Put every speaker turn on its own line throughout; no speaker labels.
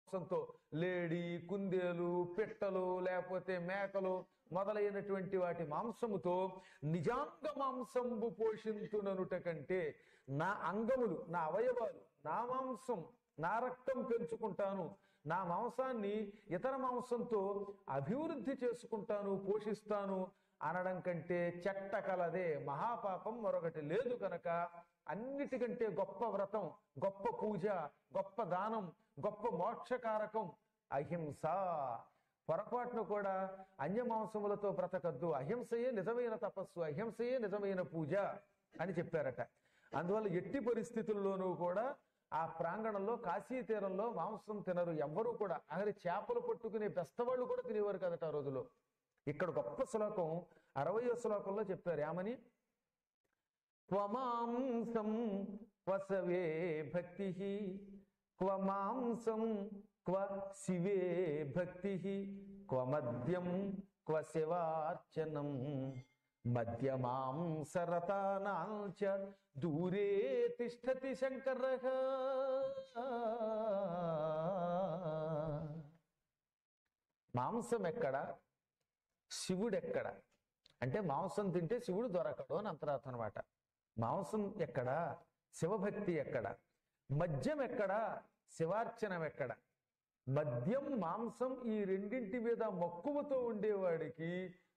మాంసంతో లేడి కుందేలు పిట్టలు లేకపోతే మేకలు మొదలైనటువంటి వాటి మాంసముతో నిజాంగ మాంసంబు పోషించుననుట కంటే నా అంగములు నా అవయవాలు నా మాంసం నా రక్తం పెంచుకుంటాను నా మాంసాన్ని ఇతర మాంసంతో అభివృద్ధి చేసుకుంటాను పోషిస్తాను అనడం కంటే చెట్ట కలదే మహాపాపం మరొకటి లేదు కనుక అన్నిటికంటే గొప్ప వ్రతం గొప్ప పూజ గొప్ప దానం గొప్ప మోక్షకారకం అహింస పొరపాటును కూడా అన్యమాంసములతో బ్రతకద్దు అహింసయే నిజమైన తపస్సు అహింసయే నిజమైన పూజ అని చెప్పారట అందువల్ల ఎట్టి పరిస్థితుల్లోనూ కూడా ఆ ప్రాంగణంలో కాశీ తీరంలో మాంసం తినరు ఎవ్వరూ కూడా అక్కడ చేపలు పట్టుకునే బెస్తవాళ్ళు కూడా తినేవారు కదట ఆ రోజులో ఇక్కడ గొప్ప శ్లోకం అరవయో శ్లోకంలో చెప్పారు ఏమని క్వమాంసం వసవే భక్తి క్వ మాంసం క్వ శివే భక్తి క్వ మద్యం క్వ శివార్చనం మద్యమాంసరతానాంచ దూరే తిష్టతి శంకర మాంసం ఎక్కడ శివుడెక్కడ అంటే మాంసం తింటే శివుడు దొరకడు అని అంతరార్థం అనమాట మాంసం ఎక్కడ శివభక్తి ఎక్కడ మద్యం ఎక్కడ శివార్చనం ఎక్కడ మద్యం మాంసం ఈ రెండింటి మీద మక్కువతో ఉండేవాడికి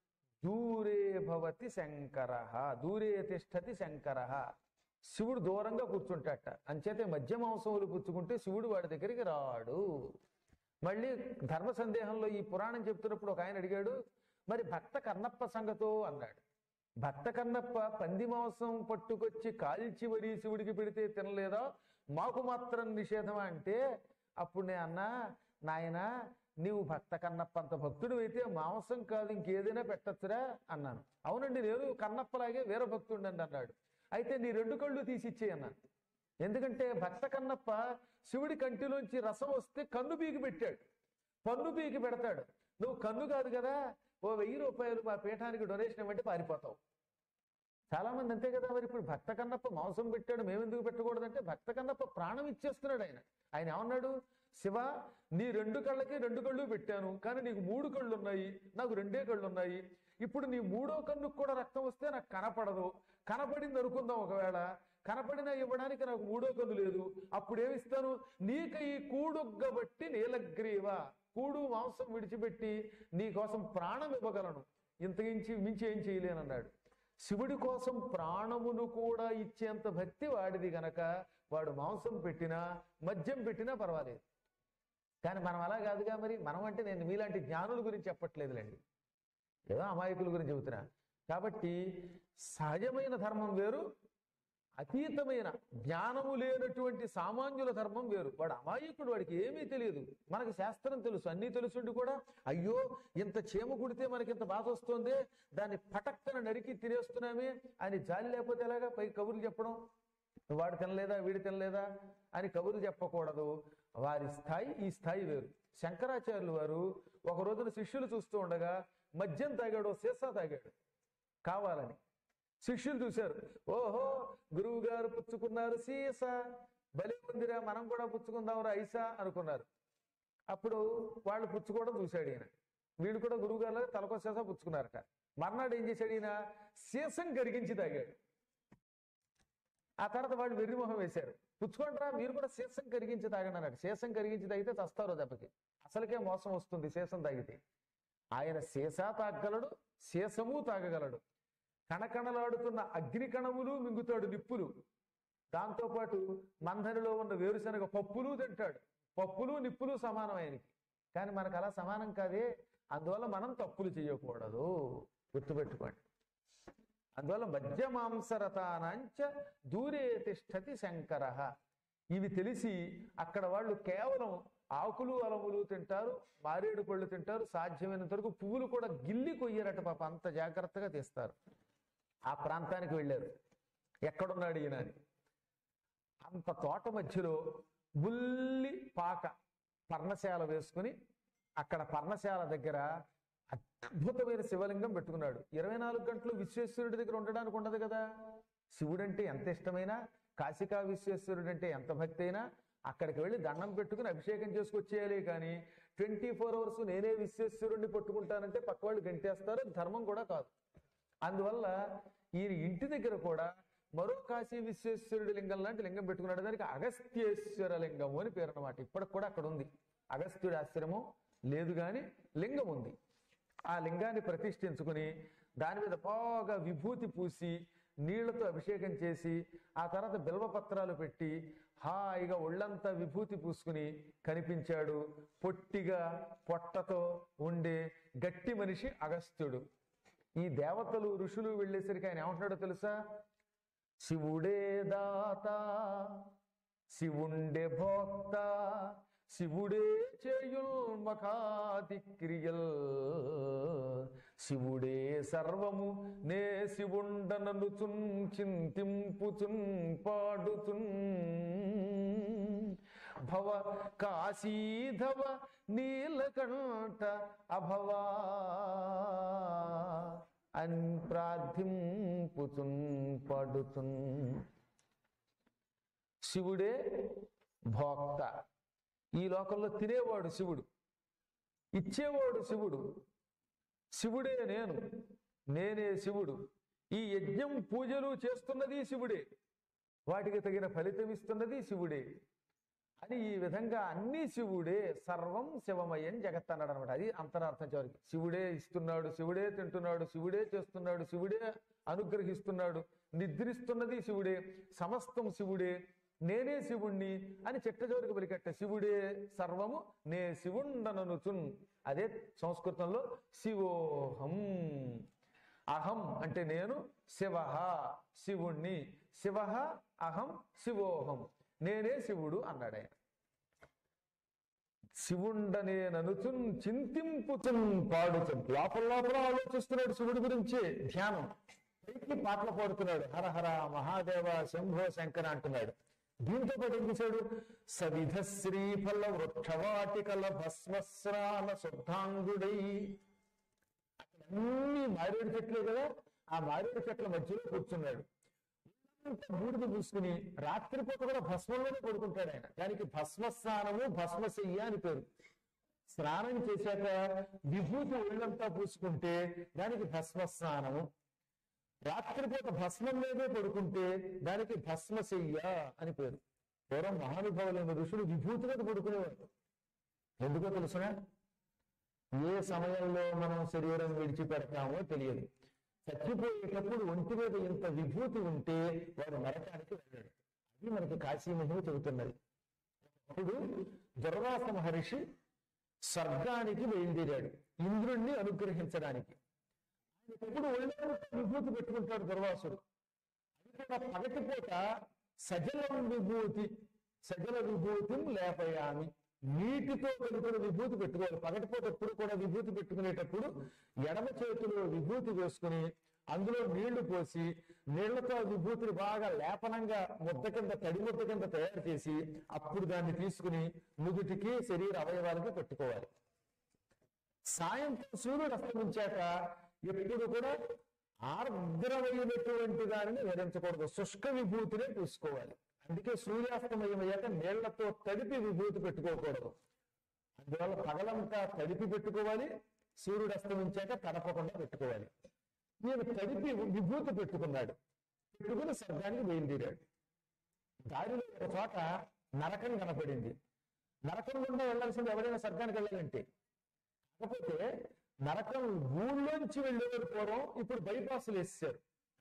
దూరే భవతి శంకర దూరే తిష్టతి శంకర శివుడు దూరంగా కూర్చుంటాట అంచేతే మధ్య మాంసములు పుచ్చుకుంటే శివుడు వాడి దగ్గరికి రాడు మళ్ళీ ధర్మ సందేహంలో ఈ పురాణం చెప్తున్నప్పుడు ఒక ఆయన అడిగాడు మరి భక్త కన్నప్ప సంగతో అన్నాడు భక్త కన్నప్ప పంది మాంసం పట్టుకొచ్చి కాల్చి మరీ శివుడికి పెడితే తినలేదా మాకు మాత్రం నిషేధమా అంటే అప్పుడు నేను అన్నా నాయనా నీవు భక్త కన్నప్ప అంత భక్తుడు అయితే మాంసం కాదు ఇంకేదైనా పెట్టచ్చురా అన్నాను అవునండి నేను కన్నప్పలాగే వేరే భక్తుడండి అన్నాడు అయితే నీ రెండు కళ్ళు తీసి ఇచ్చేయి అన్నాను ఎందుకంటే భక్త కన్నప్ప శివుడి కంటిలోంచి రసం వస్తే కన్ను పీకి పెట్టాడు పన్ను పీకి పెడతాడు నువ్వు కన్ను కాదు కదా ఓ వెయ్యి రూపాయలు మా పీఠానికి డొనేషన్ ఇవ్వంటే పారిపోతావు చాలా మంది అంతే కదా మరి ఇప్పుడు భక్త కన్నప్ప మాంసం పెట్టాడు మేము ఎందుకు పెట్టకూడదంటే భక్త కన్నప్ప ప్రాణం ఇచ్చేస్తున్నాడు ఆయన ఆయన ఏమన్నాడు శివ నీ రెండు కళ్ళకి రెండు కళ్ళు పెట్టాను కానీ నీకు మూడు కళ్ళు ఉన్నాయి నాకు రెండే కళ్ళు ఉన్నాయి ఇప్పుడు నీ మూడో కన్నుకు కూడా రక్తం వస్తే నాకు కనపడదు కనపడింది అనుకుందాం ఒకవేళ కనపడినా ఇవ్వడానికి నాకు మూడో కన్ను లేదు అప్పుడు ఏమిస్తాను నీక ఈ కూడుగ్గబట్టి నీలగ్రీవ కూడు మాంసం విడిచిపెట్టి నీ కోసం ప్రాణం ఇవ్వగలను ఇంతకించి మించి ఏం చేయలేనన్నాడు శివుడి కోసం ప్రాణమును కూడా ఇచ్చేంత భక్తి వాడిది గనక వాడు మాంసం పెట్టినా మద్యం పెట్టినా పర్వాలేదు కానీ మనం అలా కాదుగా మరి మనం అంటే నేను మీలాంటి జ్ఞానుల గురించి చెప్పట్లేదులేండి ఏదో అమాయకుల గురించి చెబుతున్నా కాబట్టి సహజమైన ధర్మం వేరు అతీతమైన జ్ఞానము లేనటువంటి సామాన్యుల ధర్మం వేరు వాడు అమాయకుడు వాడికి ఏమీ తెలియదు మనకి శాస్త్రం తెలుసు అన్నీ తెలుసుండి కూడా అయ్యో ఇంత చీమ కుడితే మనకి ఇంత బాధ వస్తుంది దాన్ని పటక్కన నరికి తినేస్తున్నామే అని జాలి లేకపోతే ఎలాగా పై కబుర్లు చెప్పడం వాడు తినలేదా వీడు తినలేదా అని కబుర్లు చెప్పకూడదు వారి స్థాయి ఈ స్థాయి వేరు శంకరాచార్యులు వారు ఒక రోజున శిష్యులు చూస్తూ ఉండగా మద్యం తాగాడు సీసా తాగాడు కావాలని శిష్యులు చూశారు ఓహో గురువు గారు పుచ్చుకున్నారు సీసా బలి ఉందిరా మనం కూడా పుచ్చుకుందాంరా ఐసా అనుకున్నారు అప్పుడు వాళ్ళు పుచ్చుకోవడం చూశాడు ఈయన వీడు కూడా గురువు గారు తలకో సీసా పుచ్చుకున్నారట మర్నాడు ఏం చేశాడు ఈయన సీసం కరిగించి తాగాడు ఆ తర్వాత వాళ్ళు వెర్రిమొహం వేశారు పుచ్చుకోండిరా మీరు కూడా సీసం కరిగించి తాగండి అన్నాడు సీసం కరిగించి తాగితే చస్తారు దెబ్బకి అసలుకే మోసం వస్తుంది సీసం తాగితే ఆయన సీసా తాగగలడు సీసము తాగగలడు కణకణలాడుతున్న అగ్ని కణములు మింగుతాడు నిప్పులు దాంతోపాటు మందరిలో ఉన్న వేరుశనగ పప్పులు తింటాడు పప్పులు నిప్పులు సమానం ఆయనకి కానీ మనకు అలా సమానం కాదే అందువల్ల మనం తప్పులు చేయకూడదు గుర్తుపెట్టుకోండి అందువల్ల మధ్యమాంసరతానాంచ దూరే తిష్టతి శంకర ఇవి తెలిసి అక్కడ వాళ్ళు కేవలం ఆకులు అలములు తింటారు మారేడు పళ్ళు తింటారు సాధ్యమైనంత వరకు పువ్వులు కూడా గిల్లి కొయ్యరట పాప అంత జాగ్రత్తగా తీస్తారు ఆ ప్రాంతానికి వెళ్ళారు ఎక్కడున్నాడు ఈయన అని అంత తోట మధ్యలో బుల్లి పాక పర్ణశాల వేసుకుని అక్కడ పర్ణశాల దగ్గర అద్భుతమైన శివలింగం పెట్టుకున్నాడు ఇరవై నాలుగు గంటలు విశ్వేశ్వరుడి దగ్గర ఉండడానికి ఉండదు కదా శివుడంటే ఎంత ఇష్టమైనా కాశికా విశ్వేశ్వరుడు అంటే ఎంత భక్తి అయినా అక్కడికి వెళ్ళి దండం పెట్టుకుని అభిషేకం చేసుకొచ్చేయాలి కానీ ట్వంటీ ఫోర్ అవర్స్ నేనే విశ్వేశ్వరుణ్ణి పట్టుకుంటానంటే పక్క వాళ్ళు గంటేస్తారు ధర్మం కూడా కాదు అందువల్ల ఈయన ఇంటి దగ్గర కూడా మరో కాశీ విశ్వేశ్వరుడి లింగం లాంటి లింగం పెట్టుకున్నాడు దానికి అగస్త్యేశ్వర లింగము అని పేరు అనమాట ఇప్పటికి కూడా అక్కడ ఉంది అగస్త్యుడి ఆశ్రమం లేదు కానీ లింగం ఉంది ఆ లింగాన్ని ప్రతిష్ఠించుకుని దాని మీద బాగా విభూతి పూసి నీళ్లతో అభిషేకం చేసి ఆ తర్వాత బిల్వపత్రాలు పెట్టి హాయిగా ఒళ్ళంతా విభూతి పూసుకుని కనిపించాడు పొట్టిగా పొట్టతో ఉండే గట్టి మనిషి అగస్త్యుడు ఈ దేవతలు ఋషులు వెళ్ళేసరికి ఆయన ఏమంటున్నాడో తెలుసా శివుడే దాత శివుండే భోక్త శివుడే చేయుల్ మఖాది క్రియల్ శివుడే సర్వము నే శివుండననుచున్ చింతింపుచున్ పాడుచున్ భవ కాశీధవ నీలకంఠ అభవా అని ప్రార్థింపుచున్ పాడుచున్ శివుడే భోక్త ఈ లోకంలో తినేవాడు శివుడు ఇచ్చేవాడు శివుడు శివుడే నేను నేనే శివుడు ఈ యజ్ఞం పూజలు చేస్తున్నది శివుడే వాటికి తగిన ఫలితం ఇస్తున్నది శివుడే అని ఈ విధంగా అన్ని శివుడే సర్వం శివమయం జగత్ అన్నాడు అనమాట అది అంతరార్థం చివరికి శివుడే ఇస్తున్నాడు శివుడే తింటున్నాడు శివుడే చేస్తున్నాడు శివుడే అనుగ్రహిస్తున్నాడు నిద్రిస్తున్నది శివుడే సమస్తం శివుడే నేనే శివుణ్ణి అని చెట్ట చివరికి పలికట్ట శివుడే సర్వము నే శివుండననుచున్ అదే సంస్కృతంలో శివోహం అహం అంటే నేను శివ శివుణ్ణి శివ అహం శివోహం నేనే శివుడు అన్నాడు ఆయన శివుండనే ననుచున్ చింతింపుచున్ పాడుచున్ లోపల లోపల ఆలోచిస్తున్నాడు శివుడి గురించి ధ్యానం పైకి పాటలు పాడుతున్నాడు హర హర మహాదేవ శంభో శంకర అంటున్నాడు దీంతో పాటు ఏం చేశాడు సవిధ శ్రీఫల వృక్షవాటికల భస్మస్రాల శుద్ధాంగుడై అన్ని మారేడు చెట్లే కదా ఆ మారేడు చెట్ల మధ్యలో కూర్చున్నాడు అంతా బూడిద పూసుకుని రాత్రిపూట కూడా భస్మంలోనే పడుకుంటాడు ఆయన దానికి భస్మ స్నానము భస్మశయ్య అని పేరు స్నానం చేశాక విభూతి ఒళ్ళంతా పూసుకుంటే దానికి భస్మ స్నానము రాత్రిపూట భస్మం మీదే పడుకుంటే దానికి భస్మశయ్య అని పేరు పూర్వం మహానుభావులైన ఋషులు విభూతి మీద పడుకునేవారు ఎందుకో తెలుసునా ఏ సమయంలో మనం శరీరం విడిచిపెడతామో తెలియదు చచ్చిపోయేటప్పుడు ఒంటి మీద ఇంత విభూతి ఉంటే వాడు నరకానికి వెళ్ళాడు అది మనకి కాశీ మహిమ చెబుతున్నది అప్పుడు దుర్వాస మహర్షి స్వర్గానికి బయలుదేరాడు ఇంద్రుణ్ణి అనుగ్రహించడానికి ఆయన ఎప్పుడు ఒళ్ళో విభూతి పెట్టుకుంటాడు దుర్వాసుడు అది కూడా పగటిపూట సజలం విభూతి సజల విభూతి లేపయామి నీటితో కలిపిన విభూతి పెట్టుకోవాలి పగటిపూట ఎప్పుడు కూడా విభూతి పెట్టుకునేటప్పుడు ఎడమ చేతిలో విభూతి వేసుకుని అందులో నీళ్లు పోసి నీళ్లతో ఆ విభూతిని బాగా లేపనంగా ముద్ద కింద తడి ముద్ద కింద తయారు చేసి అప్పుడు దాన్ని తీసుకుని నుదుటికి శరీర అవయవాలకి పెట్టుకోవాలి సాయంత్రం సూర్యుడు అస్తమించాక ఎప్పుడు కూడా ఆర్ద్రమైనటువంటి దానిని ధరించకూడదు శుష్క విభూతినే పూసుకోవాలి అందుకే సూర్యాస్తమయం అయ్యాక నీళ్లతో తడిపి విభూతి పెట్టుకోకూడదు అందువల్ల పగలంతా తడిపి పెట్టుకోవాలి సూర్యుడు అస్తమించాక తడపకుండా పెట్టుకోవాలి నేను తడిపి విభూతి పెట్టుకున్నాడు పెట్టుకుని స్వర్గానికి బయలుదేరాడు దారిలో ఒక చోట నరకం కనపడింది నరకం గుండా వెళ్ళాల్సింది ఎవరైనా స్వర్గానికి వెళ్ళాలంటే కాకపోతే నరకం ఊళ్ళోంచి వెళ్ళేవారు పూర్వం ఇప్పుడు బైపాస్లు వేసేసారు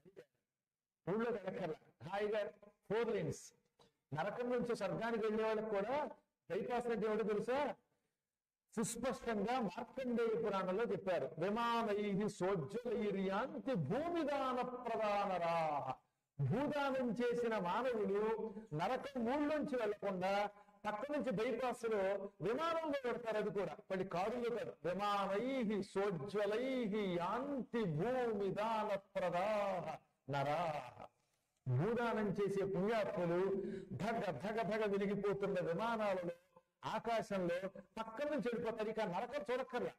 ఊళ్ళో వెనకాల హాయిగా ఫోర్ లైన్స్ నరకం నుంచి స్వర్గానికి వెళ్ళే వాళ్ళకి కూడా బైపాస్ అంటే ఏమిటో తెలుసా సుస్పష్టంగా మార్కండేయ పురాణంలో చెప్పారు విమానై సోజ్వలైర్యాంతి భూమిదాన ప్రధానరా భూదానం చేసిన మానవులు నరకం ఊళ్ళోంచి వెళ్లకుండా పక్క నుంచి బైపాస్ లో విమానంలో పెడతారు అది కూడా మళ్ళీ కారులో కాదు విమానై సోజ్వలై యాంతి భూమిదాన ప్రదాహ నరా భూదానం చేసే పుణ్యాత్ములు ధగ ధగ ధగ వెలిగిపోతున్న విమానాలలో ఆకాశంలో పక్కన నుంచి వెళ్ళిపోతారు ఇక నరకం చూడక్కర్లా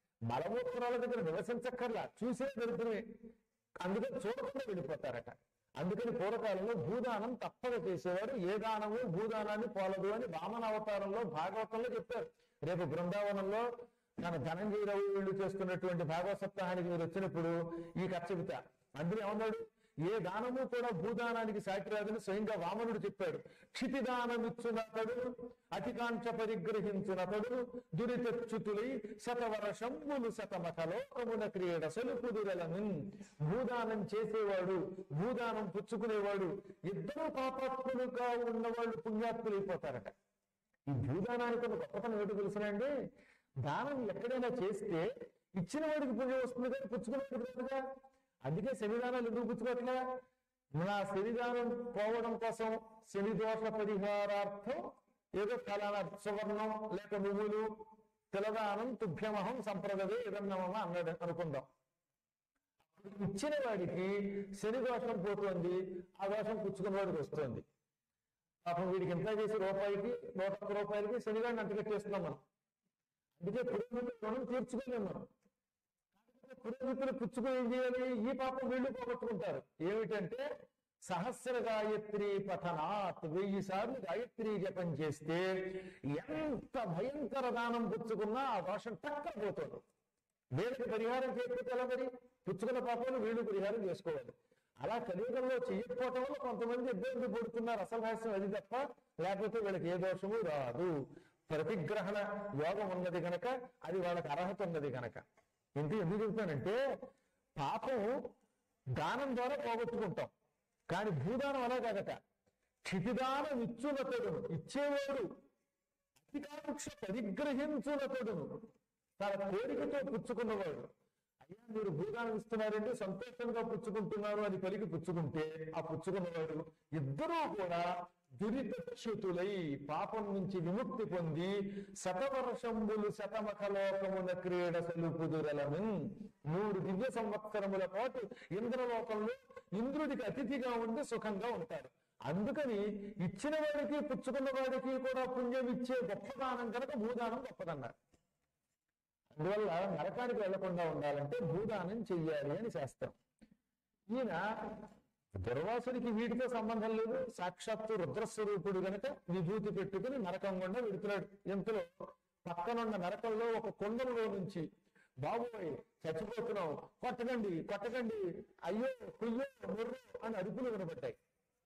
మలమూత్రాల దగ్గర నివసించక్కర్లా చూసే దరిద్రమే అందుకని చూడకుండా వెళ్ళిపోతారట అందుకని పూర్వకాలంలో భూదానం తప్పక చేసేవారు ఏ దానము భూదానాన్ని పోలదు అని వామన అవతారంలో భాగవతంలో చెప్పారు రేపు బృందావనంలో మన ధనంజయరావు వీళ్ళు చేస్తున్నటువంటి భాగవత సప్తాహానికి మీరు వచ్చినప్పుడు ఈ కథ చెబుతా అందులో ఏమన్నాడు ఏ దానము కూడా భూదానానికి సాటి రాదని స్వయంగా వామనుడు చెప్పాడు క్షితిదానమిచ్చునతడు అతికాంక్ష పరిగ్రహించునతడు దురితచ్యుతులై శతవర్షంబులు శతమఠలోకమున క్రీడ సలుపుదురలను భూదానం చేసేవాడు భూదానం పుచ్చుకునేవాడు ఇద్దరు పాపాత్ములుగా ఉన్నవాళ్ళు పుణ్యాత్ములైపోతారట ఈ భూదానానికి ఉన్న గొప్పతనం ఏంటో తెలుసునండి దానం ఎక్కడైనా చేస్తే ఇచ్చిన వాడికి పుణ్యం వస్తుంది కానీ పుచ్చుకునేవాడికి రాదుగా అందుకే శనిదానాలు ఎందుకు పుచ్చుకోవట్లే నా శనిదానం పోవడం కోసం శని దోష పరిహారార్థం ఏదో ఫలానా సువర్ణం లేక నువ్వులు తిలదానం తుభ్యమహం సంప్రదవే ఇదన్నమా అన్నాడు అనుకుందాం ఇచ్చిన వాడికి శని దోషం పోతుంది ఆ దోషం పుచ్చుకున్న వాడికి వస్తుంది పాపం వీడికి ఎంత చేసి రూపాయికి నూట ఒక్క రూపాయలకి శనిగాడిని అంతకట్టేస్తున్నాం మనం అందుకే పురోహితులు రుణం తీర్చుకోలేము మనం పురోహితులు పుచ్చుకొని ఏం చేయాలి ఈ పాపం వీళ్ళు పోగొట్టుకుంటారు ఏమిటంటే సహస్ర గాయత్రి పఠనాత్ వెయ్యి సార్లు గాయత్రి జపం చేస్తే ఎంత భయంకర దానం పుచ్చుకున్నా ఆ దోషం టక్కన పోతుంది వీళ్ళకి పరిహారం చేయకపోతే ఎలా మరి పుచ్చుకున్న పాపాలు వీళ్ళు పరిహారం చేసుకోవాలి అలా కలియుగంలో చెయ్యకపోవటం వల్ల కొంతమంది ఇబ్బంది పడుతున్నారు అసలు రహస్యం అది తప్ప లేకపోతే వీళ్ళకి ఏ దోషము రాదు ప్రతిగ్రహణ యోగం ఉన్నది గనక అది వాళ్ళకి అర్హత ఉన్నది గనక ఇంటి ఎందుకు చెప్తానంటే పాపం దానం ద్వారా పోగొట్టుకుంటాం కానీ భూదానం అలా కాదట క్షితిదానం ఇచ్చునతడు ఇచ్చేవాడు అధికారుక్ష పరిగ్రహించునతడును తన కోరికతో పుచ్చుకున్నవాడు అయ్యా మీరు భూదానం ఇస్తున్నారంటే సంతోషంగా పుచ్చుకుంటున్నారు అని పలికి పుచ్చుకుంటే ఆ పుచ్చుకున్నవాడు ఇద్దరూ కూడా దురితచ్యుతులై పాపం నుంచి విముక్తి పొంది శతవర్షంబులు శతమఖలోకమున క్రీడ సలుపుదురలను మూడు దివ్య సంవత్సరముల పాటు ఇంద్రలోకంలో ఇంద్రుడికి అతిథిగా ఉండి సుఖంగా ఉంటారు అందుకని ఇచ్చిన వాడికి పుచ్చుకున్న వాడికి కూడా పుణ్యం ఇచ్చే గొప్పదానం కనుక భూదానం గొప్పదన్నారు అందువల్ల నరకానికి వెళ్లకుండా ఉండాలంటే భూదానం చెయ్యాలి అని శాస్త్రం ఈయన దుర్వాసుడికి వీటితో సంబంధం లేదు సాక్షాత్తు రుద్రస్వరూపుడు గనక విభూతి పెట్టుకుని నరకం గుండా వెడుతున్నాడు ఇంతలో పక్కనున్న నరకంలో ఒక కొండలో నుంచి బాబోయ్ చచ్చిపోతున్నాం కొట్టకండి కొట్టకండి అయ్యో కుయ్యో ముర్రు అని అరుపులు వినబడ్డాయి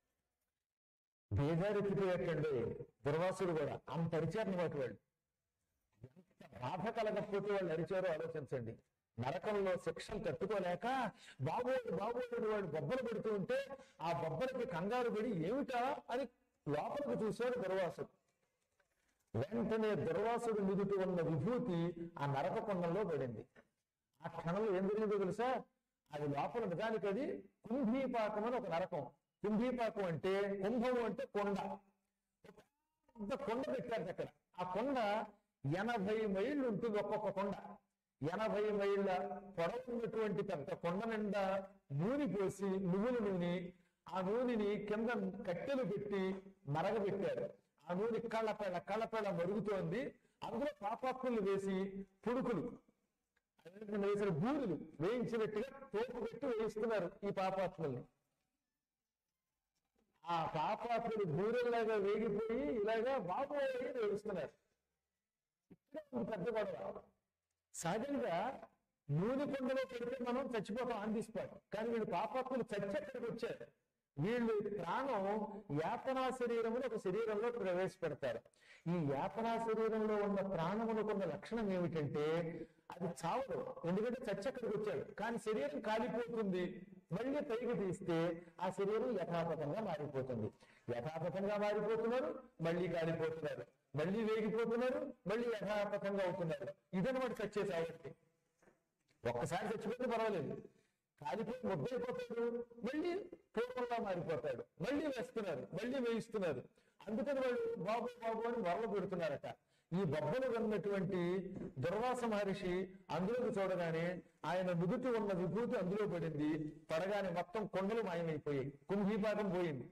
బేజారెత్తిపోయేటండి దుర్వాసుడు కూడా అంత అరిచారు వాటి వాళ్ళు ఎంత బాధ కలగకపోతే వాళ్ళు అరిచారో ఆలోచించండి నరకంలో శిక్షలు తట్టుకోలేక బాబోడు బాబోడు వాడు బొబ్బలు పెడుతూ ఉంటే ఆ బొబ్బలకి కంగారు పడి ఏమిటా అని లోపలికి చూశాడు దుర్వాసుడు వెంటనే దుర్వాసుడు మిదుటి ఉన్న విభూతి ఆ నరక కొండంలో పడింది ఆ క్షణంలో ఏం జరిగిందో తెలుసా అది లోపల నిజానికి అది కుంభీపాకం అని ఒక నరకం కుంభీపాకం అంటే కుంభము అంటే కొండ పెద్ద కొండ పెట్టారు అక్కడ ఆ కొండ ఎనభై మైళ్ళు ఉంటుంది ఒక్కొక్క కొండ ఎనభై మైళ్ళ పొడవున్నటువంటి పెద్ద కొండ నిండా నూనె పోసి నువ్వుల నూనె ఆ నూనెని కింద కట్టెలు పెట్టి మరగబెట్టారు ఆ నూనె కళ్ళపేళ కళ్ళపేళ మరుగుతోంది అందులో పాపాత్ములు వేసి పుడుకులు అదే వేసిన బూరులు వేయించినట్టుగా తోపు పెట్టి వేయిస్తున్నారు ఈ పాపాత్ముల్ని ఆ పాపాత్ములు బూరెల్లాగా వేగిపోయి ఇలాగా బాబోయ్ అని వేస్తున్నారు ఇక్కడే ఉంది పెద్ద గొడవ సహజంగా నూనె కొండలో పెడితే మనం చచ్చిపోతాం ఆన్ ది స్పాట్ కానీ వీళ్ళు పాపాత్ములు చచ్చి అక్కడికి వచ్చారు వీళ్ళు ప్రాణం యాతనా శరీరమును ఒక శరీరంలో ప్రవేశపెడతారు ఈ యాతనా శరీరంలో ఉన్న ప్రాణమునకున్న లక్షణం ఏమిటంటే అది చావదు ఎందుకంటే చచ్చి అక్కడికి వచ్చాడు కానీ శరీరం కాలిపోతుంది మళ్ళీ పైకి తీస్తే ఆ శరీరం యథాతథంగా మారిపోతుంది యథాతథంగా మారిపోతున్నారు మళ్ళీ కాలిపోతున్నారు మళ్ళీ వేగిపోతున్నారు మళ్ళీ యథాతథంగా అవుతున్నారు ఇదనమాట చచ్చే సాగుతుంది ఒక్కసారి చచ్చిపోతే పర్వాలేదు కాలిపోయి ముద్దైపోతాడు మళ్ళీ పూర్వంగా మారిపోతాడు మళ్ళీ వేస్తున్నారు మళ్ళీ వేయిస్తున్నారు అందుకని వాళ్ళు బాబు బాబు అని మొరలు పెడుతున్నారట ఈ బొబ్బలు ఉన్నటువంటి దుర్వాస మహర్షి అందులోకి చూడగానే ఆయన నుదుటి ఉన్న విభూతి అందులో పడింది పడగానే మొత్తం కొండలు మాయమైపోయాయి కుంభీపాకం పోయింది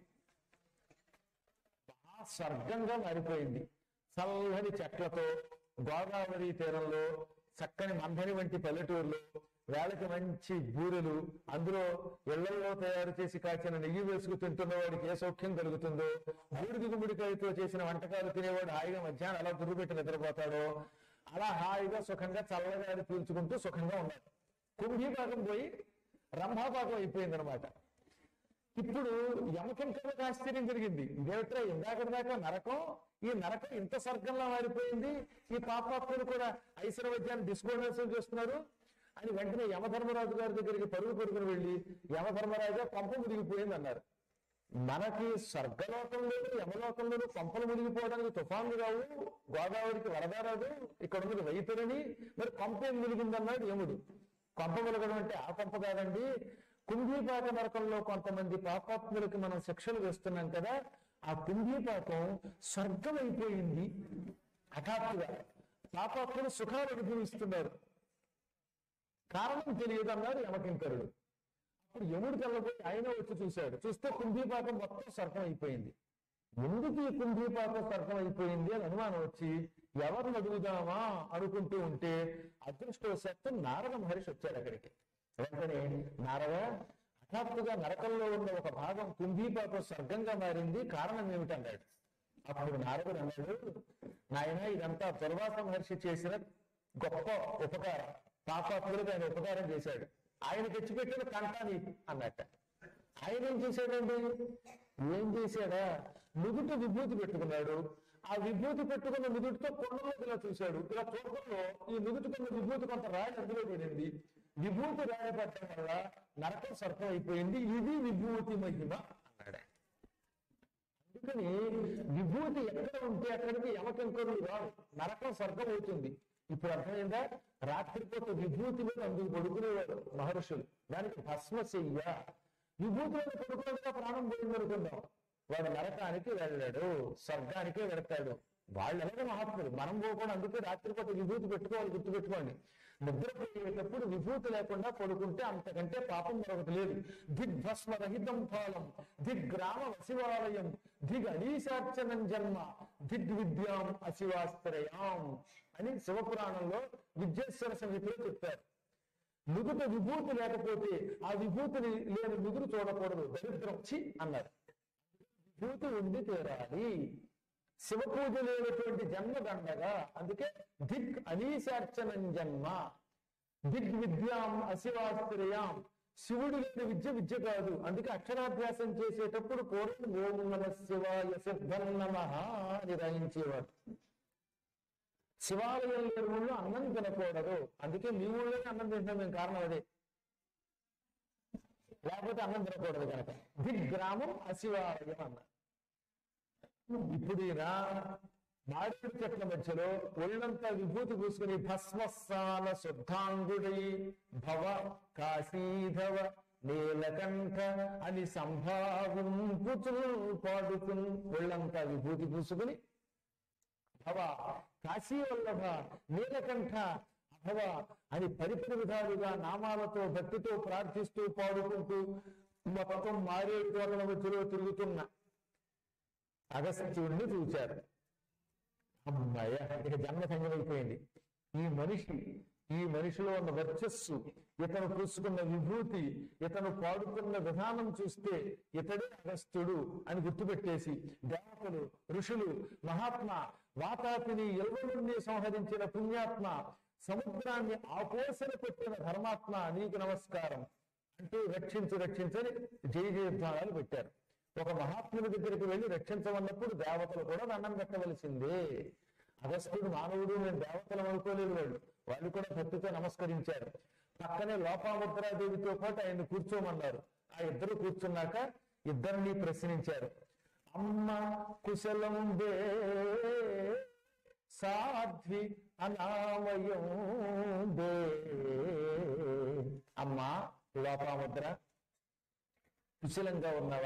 ఆ స్వర్గంగా మారిపోయింది చల్లని చెట్లతో గోదావరి తీరంలో చక్కని మందని వంటి పల్లెటూరులో వేళకి మంచి బూరెలు అందులో ఇళ్లలో తయారు చేసి కాచిన నెయ్యి వేసుకు తింటున్న వాడికి ఏ సౌఖ్యం కలుగుతుందో బూడిది గుమ్మడికాయతో చేసిన వంటకాలు తినేవాడు హాయిగా మధ్యాహ్నం అలా గుర్రుపెట్టి నిద్రపోతాడో అలా హాయిగా సుఖంగా చల్లగా అది పీల్చుకుంటూ సుఖంగా ఉన్నాడు కుంభీపాకం పోయి రంభాపాకం అయిపోయిందనమాట ఇప్పుడు యమకింకలకు ఆశ్చర్యం జరిగింది ఇదేమిట్రా ఇందాకటి దాకా నరకం ఈ నరకం ఇంత స్వర్గంలా మారిపోయింది ఈ పాపాత్ములు కూడా ఐశ్వర్యవద్యాన్ని డిస్కోర్డర్స్ చేస్తున్నారు అని వెంటనే యమధర్మరాజు గారి దగ్గరికి పరుగు పరుగును వెళ్ళి యమధర్మరాజు పంప మునిగిపోయింది అన్నారు మనకి స్వర్గలోకంలోను యమలోకంలోను పంపలు మునిగిపోవడానికి తుఫాన్లు రావు గోదావరికి వరద రాదు ఇక్కడ ఉన్నది వైతరిని మరి పంప ఏం మునిగిందన్నాడు యముడు పంప మునగడం అంటే ఆ పంప కాదండి కుంభీపాక నరకంలో కొంతమంది పాపాత్ములకి మనం శిక్షలు వేస్తున్నాం కదా ఆ కుంభీపాకం స్వర్గం అయిపోయింది హఠాత్తుగా పాపాత్ములు సుఖాలు అనుభవిస్తున్నారు కారణం తెలియదు అన్నాడు యమకింకరుడు అప్పుడు యముడు తెల్లబోయి ఆయన వచ్చి చూశాడు చూస్తే కుంభీపాకం మొత్తం స్వర్గం అయిపోయింది ఎందుకు ఈ కుంభీపాకం స్వర్గం అయిపోయింది అని అనుమానం వచ్చి ఎవరిని అడుగుదామా అనుకుంటూ ఉంటే అదృష్టవశాత్తు నారద మహర్షి వచ్చాడు అక్కడికి వెంటనే నారద హఠాత్తుగా నరకంలో ఉన్న ఒక భాగం కుంభీపాకం స్వర్గంగా మారింది కారణం ఏమిటన్నాడు అప్పుడు నారదుడు అన్నాడు నాయన ఇదంతా దుర్వాస మహర్షి చేసిన గొప్ప ఉపకారం పాపాత్ములకు ఆయన ఉపకారం చేశాడు ఆయన తెచ్చిపెట్టిన కంటాని అన్నట్ట ఆయన ఏం చేశాడండి ఏం చేశాడా నుదుట విభూతి పెట్టుకున్నాడు ఆ విభూతి పెట్టుకున్న నుదుటితో కొండలోకి ఇలా చూశాడు ఇలా చూడడంలో ఈ నుదుటికున్న విభూతి కొంత రాయి అందులో పడింది విభూతి రాయి పట్టడం వల్ల నరకం సర్పం అయిపోయింది ఇది విభూతి మహిమ అన్నాడు అందుకని విభూతి ఎక్కడ ఉంటే అక్కడికి యమకింకరులు రావు నరకం స్వర్గం అవుతుంది ఇప్పుడు అర్థమైందా రాత్రిపూట విభూతి మీద అందుకు పడుకునేవారు మహర్షులు దానికి భస్మ చెయ్య విభూతి మీద పడుకోవడంగా ప్రాణం పోయింది అనుకుందాం వాడు నరకానికి వెళ్ళాడు స్వర్గానికే వెళ్తాడు వాళ్ళు ఎలాగ మహాత్ములు మనం పోకుండా అందుకే రాత్రిపూట విభూతి పెట్టుకోవాలి గుర్తుపెట్టుకోండి నిద్రపోయేటప్పుడు విభూతి లేకుండా పడుకుంటే అంతకంటే పాపం మరొకటి లేదు దిగ్భస్మ రహితం ఫాలం దిగ్గ్రామ శివాలయం దిగ్ అడీశార్చనం జన్మ దిగ్విద్యాం అశివాశ్రయాం అని శివపురాణంలో విద్యేశ్వర సమితిలో చెప్పారు నుదుట విభూతి లేకపోతే ఆ విభూతిని లేని నుదురు చూడకూడదు దరిద్రం చి అన్నారు విభూతి ఉండి తీరాలి శివ పూజ లేనటువంటి జన్మ దండగా అందుకే దిగ్ అనీశార్చనం జన్మ దిగ్ విద్యాం అశివాశ్రయాం శివుడు లేని విద్య విద్య కాదు అందుకే అక్షరాభ్యాసం చేసేటప్పుడు పూర్వం ఓం నమ శివాయ సిద్ధం నమ అని రాయించేవాడు శివాలయం లేని ఊళ్ళో అన్నం తినకూడదు అందుకే మీ ఊళ్ళోనే అన్నం తింటాం మేము కారణం అదే లేకపోతే అన్నం తినకూడదు కనుక దిగ్గ్రామం అశివాలయం అన్న ఇప్పుడు ఈయన మామిడి చెట్ల మధ్యలో ఒళ్ళంతా విభూతి పూసుకుని భస్మస్థాన శుద్ధాంగుడై భవ కాశీధవ నీలకంఠ అని సంభావింపుచు పాడుకుని ఒళ్ళంతా విభూతి పూసుకుని భవ కాశీ వల్లభ నీలకంఠ అభవ అని పరిపరి విధాలుగా నామాలతో భక్తితో ప్రార్థిస్తూ పాడుకుంటూ మొత్తం మారేడు తోటల మధ్యలో తిరుగుతున్న అగస్త్యుడిని చూశారు అమ్మాయ ఇక జన్మ సంగమైపోయింది ఈ మనిషి ఈ మనిషిలో ఉన్న వర్చస్సు ఇతను పూసుకున్న విభూతి ఇతను పాడుకున్న విధానం చూస్తే ఇతడే అగస్త్యుడు అని గుర్తుపెట్టేసి దేవతలు ఋషులు మహాత్మ వాతాపిని ఎల్వనుండి సంహరించిన పుణ్యాత్మ సముద్రాన్ని ఆపోసన పెట్టిన ధర్మాత్మ నీకు నమస్కారం అంటూ రక్షించు రక్షించని జయ జయధ్వానాలు పెట్టారు ఒక మహాత్ముని దగ్గరికి వెళ్ళి రక్షించమన్నప్పుడు దేవతలు కూడా దండం పెట్టవలసిందే అగస్త్యుడు మానవుడు నేను దేవతలు అనుకోలేదు వాళ్ళు వాళ్ళు కూడా భక్తితో నమస్కరించారు పక్కనే లోపాముద్రాదేవితో పాటు ఆయన్ని కూర్చోమన్నారు ఆ ఇద్దరు కూర్చున్నాక ఇద్దరిని ప్రశ్నించారు అమ్మ కుశలం బే సాధ్వి అనామయం బే అమ్మా లోపాముద్ర కుశలంగా ఉన్నవా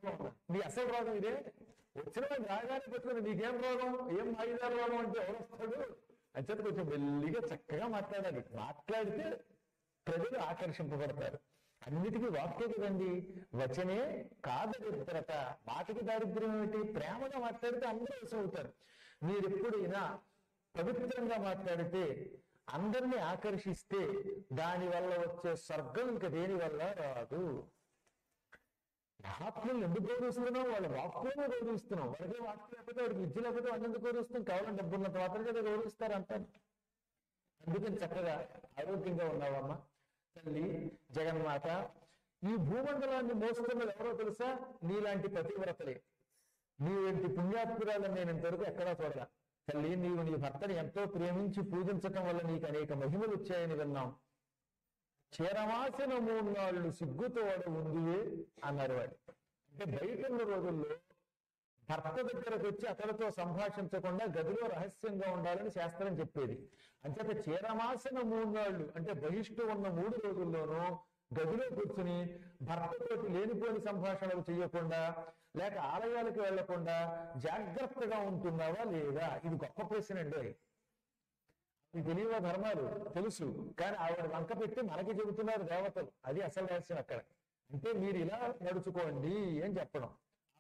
రోగం ఉందా? నీ అసలు రోగం ఇదే వచ్చిన వాడు రాగానే పెట్టుకుని నీకేం రోగం ఏం ఆయుధాల రోగం అంటే ఎవరు వస్తాడు అంచేత కొంచెం మెల్లిగా చక్కగా మాట్లాడాలి మాట్లాడితే ప్రజలు ఆకర్షింపబడతారు అన్నిటికీ వాక్య కదండి వచనే కాదరిద్రత మాటకి దారిద్ర్యం ఏమిటి ప్రేమగా మాట్లాడితే అందరూ వశం అవుతారు మీరు ఎప్పుడైనా పవిత్రంగా మాట్లాడితే అందరినీ ఆకర్షిస్తే దాని వల్ల వచ్చే స్వర్గం ఇంకా దేని వల్ల రాదు మహాత్ములు ఎందుకు గౌరవిస్తున్నాం వాళ్ళ వాక్కులను గౌరవిస్తున్నాం వాళ్ళకే వాక్కు లేకపోతే వాడికి విద్య లేకపోతే వాళ్ళని ఎందుకు గౌరవిస్తాం కేవలం డబ్బున్నంత మాత్రం కదా గౌరవిస్తారు అంటాను అందుకని చక్కగా ఆరోగ్యంగా ఉన్నావమ్మా తల్లి జగన్మాత ఈ భూమండలాన్ని మోస్తున్నది ఎవరో తెలుసా నీలాంటి పతివ్రతలే నీవంటి పుణ్యాత్మురాలను నేను ఇంతవరకు ఎక్కడా చూడగా తల్లి నీవు నీ భర్తని ఎంతో ప్రేమించి పూజించటం వల్ల నీకు అనేక మహిమలు వచ్చాయని విన్నాం చీరమాసిన మూడు నాళ్ళు సిగ్గుతోడ ఉందివే అన్నారు వాడు అంటే బయట ఉన్న రోజుల్లో భర్త దగ్గరకు వచ్చి అతడితో సంభాషించకుండా గదిలో రహస్యంగా ఉండాలని శాస్త్రం చెప్పేది అంచేత చీరమాసిన మూడు నాళ్ళు అంటే బహిష్టు ఉన్న మూడు రోజుల్లోనూ గదిలో కూర్చుని భర్తతోటి లేనిపోని సంభాషణలు చేయకుండా లేక ఆలయాలకు వెళ్లకుండా జాగ్రత్తగా ఉంటున్నావా లేదా ఇది గొప్ప ప్రశ్న అండి మీకు తెలియవ ధర్మాలు తెలుసు కానీ ఆవిడ వంక పెట్టి మనకి చెబుతున్నారు దేవతలు అది అసలు రహస్యం అక్కడ అంటే మీరు ఇలా నడుచుకోండి అని చెప్పడం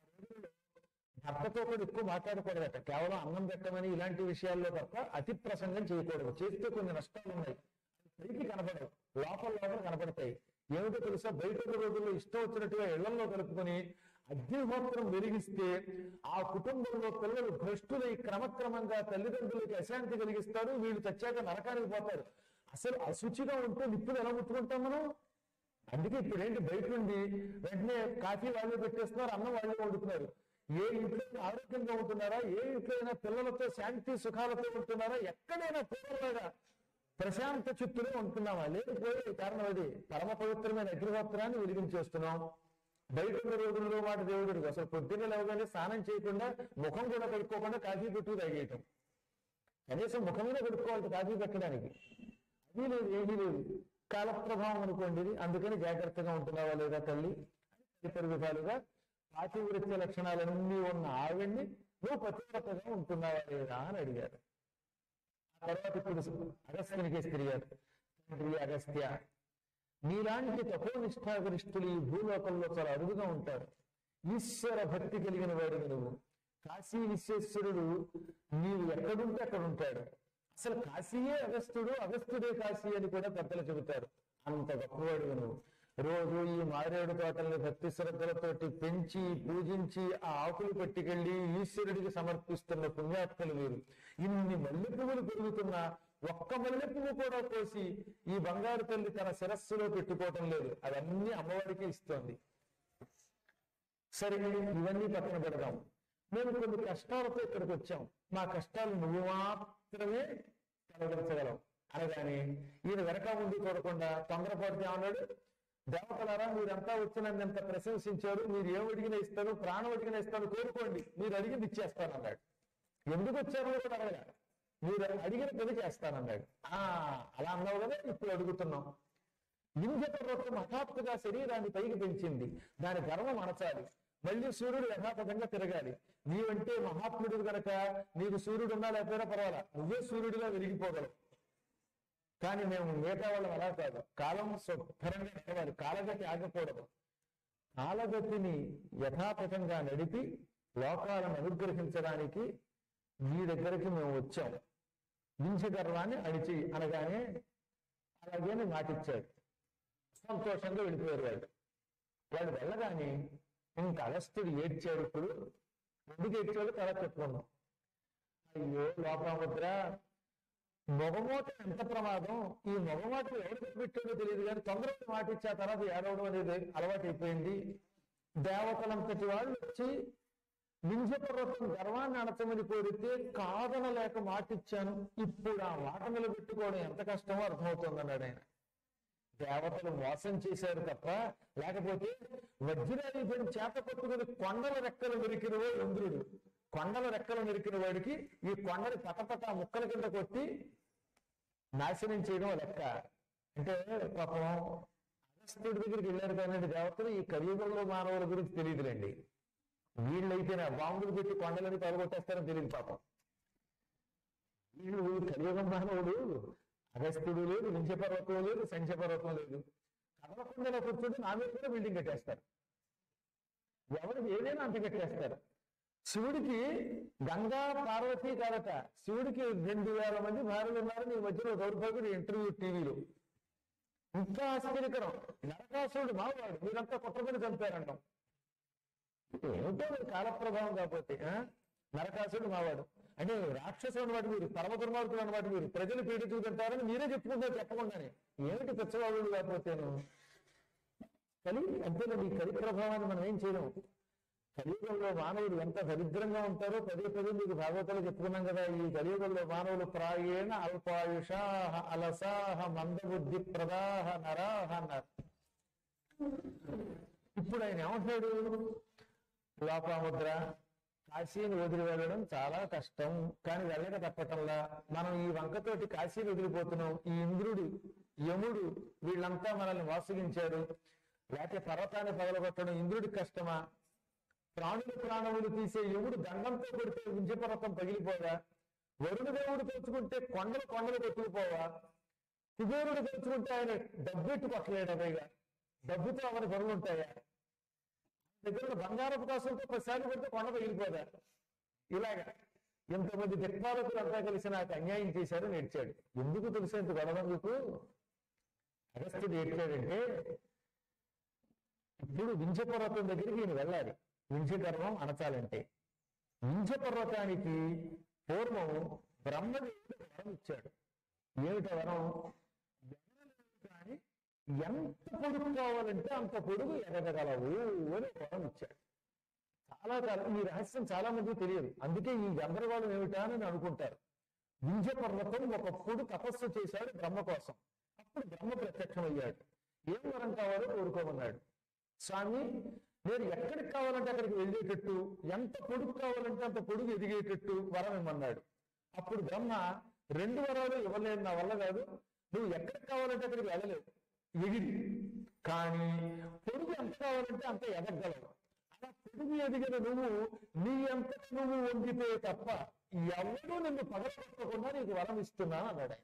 భర్తతో కూడా ఎక్కువ మాట్లాడకూడదట కేవలం అన్నం పెట్టమని ఇలాంటి విషయాల్లో తప్ప అతి ప్రసంగం చేయకూడదు చేస్తే కొన్ని నష్టాలు ఉన్నాయి పైకి కనపడవు లోపల లోపల కనపడతాయి ఏమిటో తెలుసా బయట ఉన్న రోజుల్లో ఇష్టం వచ్చినట్టుగా ఇళ్లలో కలుపుకొని అగ్నిహోత్రం వెలిగిస్తే ఆ కుటుంబంలో పిల్లలు భ్రష్టులై క్రమక్రమంగా తల్లిదండ్రులకి అశాంతి కలిగిస్తారు వీళ్ళు చచ్చాక నరకానికి పోతారు అసలు అశుచిగా ఉంటే నిప్పులు ఎలా ముట్టుకుంటాం మనం అందుకే ఇప్పుడు ఏంటి బయట నుండి వెంటనే కాఫీ వాళ్ళే పెట్టేస్తున్నారు అన్నం వాళ్ళే వండుతున్నారు ఏ ఇంట్లో అయినా ఆరోగ్యంగా ఉంటున్నారా ఏ ఇంట్లో అయినా పిల్లలతో శాంతి సుఖాలతో ఉంటున్నారా ఎక్కడైనా పూర్వలాగా ప్రశాంత చిత్తులో ఉంటున్నామా లేకపోతే కారణం అది పరమ పవిత్రమైన అగ్నిహోత్రాన్ని వెలిగించేస్తున్నాం బయట ఉన్న రోజుల్లో మాట దేవుడికి అసలు పొద్దున్న లేవగానే స్నానం చేయకుండా ముఖం కూడా కడుక్కోకుండా కాఫీ పెట్టు తాగేయటం కనీసం ముఖమైన కడుక్కోవాలి కాఫీ పెట్టడానికి అది లేదు ఏమీ లేదు కాలప్రభావం అనుకోండి ఇది. అందుకని జాగ్రత్తగా ఉంటున్నావా లేదా తల్లి ఇతర విధాలుగా పాతివృత్య లక్షణాలన్నీ ఉన్న ఆవిడ్ని నువ్వు పతివ్రతగా ఉంటున్నావా లేదా అని అడిగారు ఆ తర్వాత ఇప్పుడు అగస్త్యునికి తిరిగారు తండ్రి అగస్త్య నీలాంటి తపోనిష్టాగరిష్ఠులు ఈ భూలోకంలో చాలా అరుదుగా ఉంటారు ఈశ్వర భక్తి కలిగిన వాడిని నువ్వు కాశీ విశ్వేశ్వరుడు నీవు ఎక్కడుంటే అక్కడ ఉంటాడు అసలు కాశీయే అగస్త్యుడు అగస్త్యుడే కాశీ అని కూడా పెద్దలు చెబుతారు అంత గొప్పవాడు నువ్వు రోజు ఈ మారేడు తోటల్ని భక్తి శ్రద్ధలతోటి పెంచి పూజించి ఆ ఆకులు పట్టుకెళ్లి ఈశ్వరుడికి సమర్పిస్తున్న పుణ్యాత్మలు వీరు ఇన్ని మల్లె పువ్వులు పెరుగుతున్నా ఒక్క మల్లె పువ్వు కూడా కోసి ఈ బంగారు తల్లి తన శిరస్సులో పెట్టుకోవటం లేదు అవన్నీ అమ్మవారికి ఇస్తోంది సరే ఇవన్నీ పక్కన పెడదాం మేము కొన్ని కష్టాలతో ఇక్కడికి వచ్చాం మా కష్టాలు నువ్వు మాత్రమే కలగరించగలవు అనగానే ఈయన వెనక ముందు చూడకుండా తొందరపాటు ఏమన్నాడు దేవతలారా మీరంతా వచ్చి నన్ను ఎంత ప్రశంసించారు మీరు ఏం అడిగినా ఇస్తాను ప్రాణం అడిగినా ఇస్తాను కోరుకోండి మీరు అడిగింది ఇచ్చేస్తాను అన్నాడు ఎందుకు వచ్చారో కూడా అడగల మీరు అడిగిన పని చేస్తానన్నాడు ఆ అలా అన్నావు కదా ఇప్పుడు అడుగుతున్నాం లింగ పర్వతం హఠాత్తుగా శరీరాన్ని పైకి పెంచింది దాని గర్వం అణచాలి మళ్ళీ సూర్యుడు యథాతథంగా తిరగాలి నీవంటే మహాత్ముడు గనక నీకు సూర్యుడు ఉన్నా లేకపోయినా పర్వాలా నువ్వే సూర్యుడిగా వెలిగిపోగలవు కానీ మేము మిగతా వాళ్ళం అలా కాదు కాలం శుభ్రంగా నడవాలి కాలగతి ఆగకూడదు కాలగతిని యథాతథంగా నడిపి లోకాలను అనుగ్రహించడానికి మీ దగ్గరికి మేము వచ్చాం వింఛ గర్వాన్ని అణిచి అనగానే అలాగే మాటిచ్చాడు సంతోషంగా వెళ్ళిపోయారు వాళ్ళు వాళ్ళు వెళ్ళగానే ఇంక అగస్త్యుడు ఏడ్చాడు ఇప్పుడు ఎందుకు ఏడ్చాడు తర్వాత చెప్పుకుందాం అయ్యో లోపాముద్ర మొగమోట ఎంత ప్రమాదం ఈ మొగమోట ఎవరికి పెట్టాడో తెలియదు కానీ తొందరగా మాట ఇచ్చా తర్వాత ఏడవడం అనేది అలవాటు అయిపోయింది దేవతలంతటి వాళ్ళు వచ్చి నింజ పర్వతం గర్వాన్ని అణచమని కోరితే కాదనలేక మాటిచ్చాను ఇప్పుడు ఆ మాట నిలబెట్టుకోవడం ఎంత కష్టమో అర్థమవుతుంది అన్నాడు ఆయన దేవతలు మోసం చేశారు తప్ప లేకపోతే వజ్రాయుధం చేత పట్టుకుని కొండల రెక్కలు మెరికినవో ఇంద్రుడు కొండల రెక్కలు మెరికిన వాడికి ఈ కొండని పటపట ముక్కల కింద కొట్టి నాశనం చేయడం లెక్క అంటే పాపం అగస్త్యుడి దగ్గరికి వెళ్ళారు కానీ దేవతలు ఈ కలియుగంలో మానవుల గురించి తెలియదులేండి వీళ్ళైతేనే బాంబులు పెట్టి కొండలని పడగొట్టేస్తారని తెలియదు పాపం వీళ్ళు కలియుగం మానవుడు అగస్త్యుడు లేదు వింధ్యపర్వతం లేదు సంధ్యపర్వతం లేదు కదలకుండా కూర్చుంటే నా మీద కూడా బిల్డింగ్ కట్టేస్తారు ఎవరికి ఏదైనా అంత కట్టేస్తారు శివుడికి గంగా పార్వతి కాదట శివుడికి రెండు వేల మంది భార్యలు ఉన్నారని ఈ మధ్యలో దౌర్భాగ్యుడు ఇంటర్వ్యూ టీవీలో ఇంకా ఆశ్చర్యకరం నరకాసురుడు మావాడు మీరంతా కుట్రపడి చంపారంటాం ఏమిటో మీరు కాలప్రభావం కాకపోతే ఆ? నరకాసురుడు మావాడు అంటే రాక్షసుడు అన్నమాట మీరు పరమ దుర్మార్గులు అన్నమాట మీరు ప్రజలు పీడించుకుంటారని మీరే చెప్పుకుంటారు చెప్పకుండానే ఏమిటి పిచ్చవాళ్ళు కాకపోతేను కలి అంతేనండి ఈ కలి ప్రభావాన్ని మనం ఏం చేయలేము కలియుగంలో మానవులు ఎంత దరిద్రంగా ఉంటారో పదే పదే మీకు భాగవతాలు చెప్పుకున్నాం కదా ఈ కలియుగంలో మానవులు ప్రాయేణ అల్పాయుషాహ అలసాహ మందబుద్ధి ప్రదాహ నరాహ అన్నారు ఇప్పుడు ఆయన ఏమంటాడు లోపాముద్ర కాశీని వదిలి వెళ్ళడం చాలా కష్టం కానీ వెళ్ళక తప్పటంలా మనం ఈ వంకతోటి కాశీని వదిలిపోతున్నాం ఈ ఇంద్రుడు యముడు వీళ్ళంతా మనల్ని మోసగించారు లేకపోతే పర్వతాన్ని పగలగొట్టడం ఇంద్రుడికి కష్టమా ప్రాణులు ప్రాణములు తీసే యముడు దండంతో కొడితే వింజపర్వతం పగిలిపోగా వరుణ దేవుడు తెచ్చుకుంటే కొండలు కొండలు కొట్టుకుపోవా కుబేరుడు తెచ్చుకుంటే ఆయన డబ్బెట్టు కొట్టలేడు పైగా డబ్బుతో అవని పనులు ఉంటాయా దగ్గర ఉన్న బంగారపు కాసులతో ప్రసాదం పెడితే కొండ పగిలిపోదా ఇలాగా ఇంతమంది దిక్పాలకులు అంతా కలిసి నాకు అన్యాయం చేశారు నేర్చాడు ఎందుకు తెలిసేంత గొడవ మీకు అగస్త్యుడు ఏడ్చాడంటే ఇప్పుడు వింధ్య పర్వతం దగ్గరికి ఈయన వెళ్ళాలి వింధ్య గర్వం అణచాలంటే వింధ్య పర్వతానికి పూర్వం బ్రహ్మదేవుడు వరం ఇచ్చాడు ఏమిట వరం కానీ ఎంత పొడుగు కావాలంటే అంత పొడుగు ఎదగగలవు అని వరం ఇచ్చాడు చాలా కాలం ఈ రహస్యం చాలా మందికి తెలియదు అందుకే ఈ గందరగోళం ఏమిటా అని నేను అనుకుంటారు వింధ్య పర్వతం ఒకప్పుడు తపస్సు చేశాడు బ్రహ్మ కోసం అప్పుడు బ్రహ్మ ప్రత్యక్షమయ్యాడు ఏం వరం కావాలో కోరుకోమన్నాడు స్వామి నేను ఎక్కడికి కావాలంటే అక్కడికి వెళ్ళేటట్టు ఎంత పొడుగు కావాలంటే అంత పొడుగు ఎదిగేటట్టు వరం ఇమ్మన్నాడు అప్పుడు బ్రహ్మ రెండు వరాలు ఇవ్వలేదు నా వల్ల కాదు నువ్వు ఎక్కడికి కావాలంటే అక్కడికి వెళ్ళలేవు ఎగిరి కానీ పొడుగు ఎంత కావాలంటే అంత ఎదగలవు అలా పొడుగు ఎదిగిన నువ్వు నీ అంత నువ్వు వంగితే తప్ప ఎవరు నిన్ను పగలగొట్టకుండా నీకు వరం ఇస్తున్నాను అన్నాడు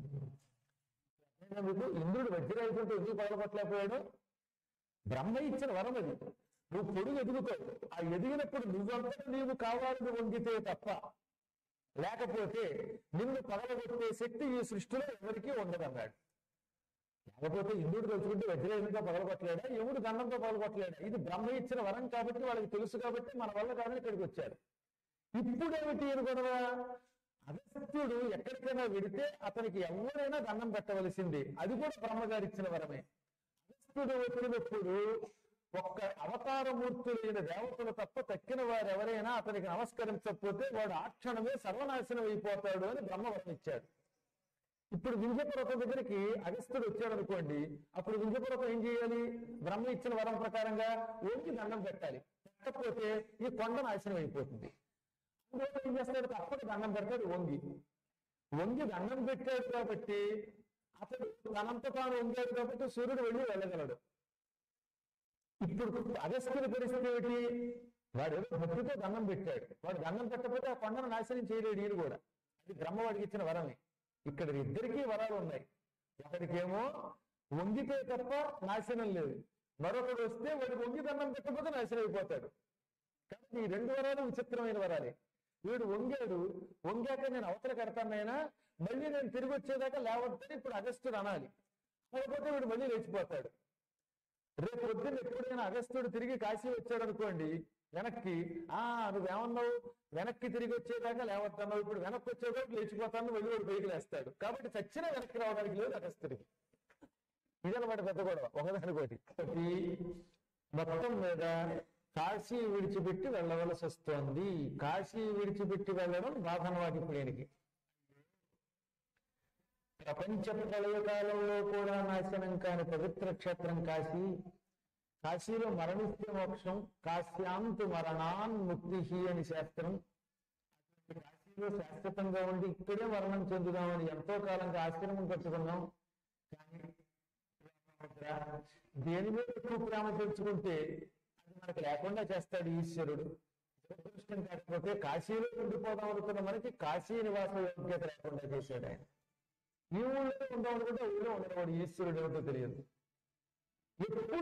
ఆయన మీకు ఇంద్రుడు వజ్రాయుధంతో ఎందుకు పగలగొట్టలేకపోయాడు బ్రహ్మ ఇచ్చిన వరం అది నువ్వు పొడుగు ఎదుగుతావు ఆ ఎదిగినప్పుడు నువ్వంతటా నీవు కావాలని వంగితే తప్ప లేకపోతే నిన్ను పగలగొట్టే శక్తి ఈ సృష్టిలో ఎవరికీ ఉండదన్నాడు లేకపోతే ఇంద్రుడు తలుచుకుంటే వజ్రాయుధంతో పగలగొట్టలేడా యముడు గండంతో పగలగొట్టలేడా ఇది బ్రహ్మ ఇచ్చిన వరం కాబట్టి వాళ్ళకి తెలుసు కాబట్టి మన వల్ల కాదని ఇక్కడికి వచ్చారు ఇప్పుడేమిటి అని గొడవ అగస్త్యుడు ఎక్కడికైనా వెడితే అతనికి ఎవరైనా దండం పెట్టవలసింది అది కూడా బ్రహ్మగారు ఇచ్చిన వరమే అగస్త్యుడు వచ్చినప్పుడు ఒక్క అవతారమూర్తులైన దేవతలు తప్ప తక్కిన వారు ఎవరైనా అతనికి నమస్కరించకపోతే వాడు ఆ క్షణమే సర్వనాశనం అయిపోతాడు అని బ్రహ్మ వర్ణించాడు ఇప్పుడు వింధ్యపర్వతం దగ్గరికి అగస్త్యుడు వచ్చాడు అనుకోండి అప్పుడు వింధ్యపర్వతం ఏం చేయాలి బ్రహ్మ ఇచ్చిన వరం ప్రకారంగా ఓంకి దండం పెట్టాలి పెట్టకపోతే ఈ కొండ నాశనం అయిపోతుంది అందువల్ల ఏం చేస్తాడు తప్పక దండం పెడతాడు వంగి వంగి దండం పెట్టాడు కాబట్టి అతడు తనంత తాను వంగాడు కాబట్టి సూర్యుడు వెళ్ళి వెళ్ళగలడు ఇప్పుడు అగస్త్యుడి పరిస్థితి ఏమిటి వాడు ఏదో భక్తితో దండం పెట్టాడు వాడు దండం పెట్టకపోతే ఆ కొండను నాశనం చేయలేడు ఈయన కూడా అది బ్రహ్మవాడికి ఇచ్చిన వరమే ఇక్కడ ఇద్దరికీ వరాలు ఉన్నాయి ఒకడికేమో వంగితే తప్ప నాశనం లేదు మరొకడు వస్తే వాడికి వంగి దండం పెట్టకపోతే నాశనం అయిపోతాడు కాబట్టి ఈ రెండు వరాలు విచిత్రమైన వరాలే వీడు వంగాడు వంగాక నేను అవతల కడతానైనా మళ్ళీ నేను తిరిగి వచ్చేదాకా లేవద్దని ఇప్పుడు అగస్త్యుడు అనాలి లేకపోతే వీడు మళ్ళీ లేచిపోతాడు రేపు పొద్దున్న ఎప్పుడైనా అగస్త్యుడు తిరిగి కాశీ వచ్చాడు అనుకోండి వెనక్కి ఆ నువ్వేమన్నావు వెనక్కి తిరిగి వచ్చేదాకా లేవద్దన్నావు ఇప్పుడు వెనక్కి వచ్చేదాకా లేచిపోతాను మళ్ళీ వాడు పైకి లేస్తాడు కాబట్టి చచ్చినా వెనక్కి రావడానికి లేదు అగస్త్యుడికి ఇదన్నమాట పెద్ద గొడవ ఒకదానికోటి ఒకటి మొత్తం మీద కాశీ విడిచిపెట్టి వెళ్ళవలసి వస్తోంది కాశీ విడిచిపెట్టి వెళ్ళడం బాధనవాటి ప్లేనికి ప్రపంచ ప్రళయ కాలంలో కూడా నాశనం కాని పవిత్ర క్షేత్రం కాశీ కాశీలో మరణిస్తే మోక్షం కాశ్యాంతు మరణాన్ ముక్తి అని శాస్త్రం కాశీలో శాశ్వతంగా ఉండి ఇక్కడే మరణం చెందుదామని ఎంతో కాలంగా ఆశ్రమం కట్టుకున్నాం కానీ దేని మీద ఎక్కువ ప్రేమ పెంచుకుంటే అది మనకు లేకుండా చేస్తాడు ఈశ్వరుడు దురదృష్టం కాకపోతే కాశీలో ఉండిపోదాం అనుకున్న మనకి కాశీ నివాస యోగ్యత లేకుండా చేశాడు ఆయన ఈ ఊళ్ళో ఉందాం అనుకుంటే ఊళ్ళో ఉండేవాడు ఈశ్వరుడు ఏమిటో తెలియదు ఎప్పుడు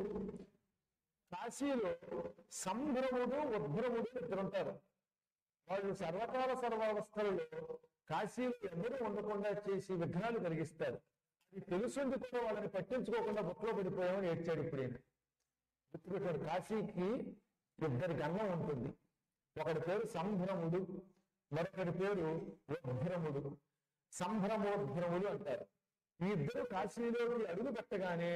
కాశీలో సంభ్రముడు ఉద్భ్రముడు ఇద్దరు ఉంటారు వాళ్ళు సర్వకాల సర్వావస్థలలో కాశీలో ఎవరు ఉండకుండా చేసి విఘ్నాలు కలిగిస్తారు అది తెలుసుంది కూడా వాళ్ళని పట్టించుకోకుండా బుక్కలో పడిపోయామని ఏడ్చాడు ఇప్పుడు ఈయన. గుర్తుపెట్టాడు కాశీకి ఇద్దరి గన్నం ఉంటుంది ఒకడి పేరు సంభ్రముడు మరొకటి పేరు ఉద్భ్రముడు సంభ్రమోద్భ్రములు అంటారు ఈ ఇద్దరు కాశీలోకి అడుగు పెట్టగానే